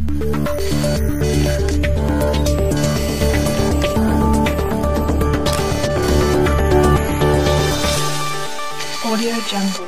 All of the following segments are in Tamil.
Audio Jungle.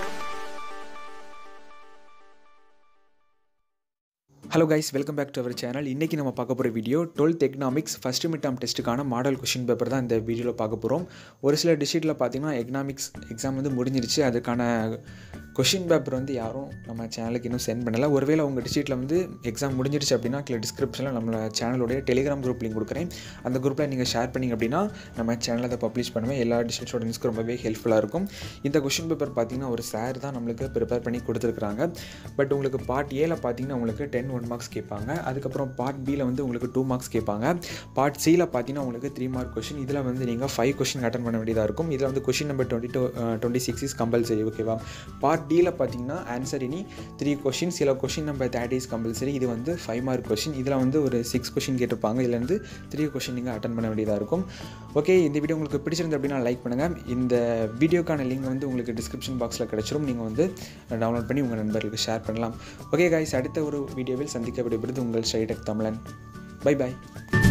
Hello guys welcome back to our channel இன்றைக்கி நம்ம பார்க்க போகிற video twelfth economics first mid term டெஸ்ட்டுக்கான மாடல் கொஷின் பேப்பர் தான் இந்த வீடியோவில் பார்க்க போகிறோம் ஒரு சில டிஸ்ட்ரிக்டில் பார்த்தீங்கன்னா எக்கனாமிக்ஸ் எக்ஸாம் வந்து முடிஞ்சிருச்சு அதுக்கான கொஷின் பேப்பர் வந்து யாரும் நம்ம சேனலுக்கு இன்னும் சென்ட் பண்ணலை ஒருவேளை உங்கள் டிஸ்ட்ரிக்டில் வந்து எக்ஸாம் முடிஞ்சிருச்சு அப்படின்னா கீழே டிஸ்கிரிப்ஷனில் நம்மளோட சேனலோடைய டெலிகிராம் குரூப் லிங்க் கொடுக்குறேன் அந்த குரூப்பில் நீங்கள் ஷேர் பண்ணிங்க அப்படின்னா நம்ம சேனலில் அதை பப்ளிஷ் பண்ணுவேன் எல்லா டிஸ்ட்ரிக்ஸோட நியூஸ்க்கு ரொம்பவே ஹெல்ப்ஃபுல்லாக இருக்கும் இந்த கொஷின் பேப்பர் பார்த்தீங்கன்னா ஒரு சார் தான் நம்மளுக்கு ப்ரிப்பேர் பண்ணி கொடுத்துருக்குறாங்க பட் உங்களுக்கு பார்ட் ஏல பார்த்தீங்கன்னா உங்களுக்கு டென் ஒன் மார்க்ஸ் கேட்பாங்க அதுக்கப்புறம் பார்ட் பியில் வந்து உங்களுக்கு டூ மார்க்ஸ் கேட்பாங்க பார்ட் சியில் பார்த்தீங்கன்னா உங்களுக்கு த்ரீ மார்க் கொஷின் இதில் வந்து நீங்கள் ஃபைவ் கொஷின் அட்டன் பண்ண வேண்டியதாக இருக்கும் இதில் வந்து question number twenty two twenty six is compulsory ஓகேவா பார்ட் டியில் பார்த்தீங்கன்னா ஆன்சர் இனி த்ரீ கொஷின் சில question number thirty is compulsory இது வந்து ஃபைவ் மார்க் கொஷின் இதில் வந்து ஒரு சிக்ஸ் கொஷின் கேட்டிருப்பாங்க இதுலேருந்து த்ரீ கொஷின் நீங்கள் அட்டன் பண்ண வேண்டியதாக இருக்கும் ஓகே இந்த வீடியோ உங்களுக்கு பிடிச்சிருந்து அப்படின்னா லைக் பண்ணுங்கள் இந்த வீடியோக்கான லிங்க் வந்து உங்களுக்கு டிஸ்கிரிப்ஷன் பாக்ஸில் கிடச்சிரும் நீங்கள் வந்து டவுன்லோட் பண்ணி உங்கள் நண்பர்களுக்கு ஷேர் பண்ணலாம் ஓகே காய்ஸ் அடுத்த ஒரு வீடியோவில் சந்திக்க விடைபெறுது உங்கள் ஸ்டைடெக் தமிழன் பை பாய்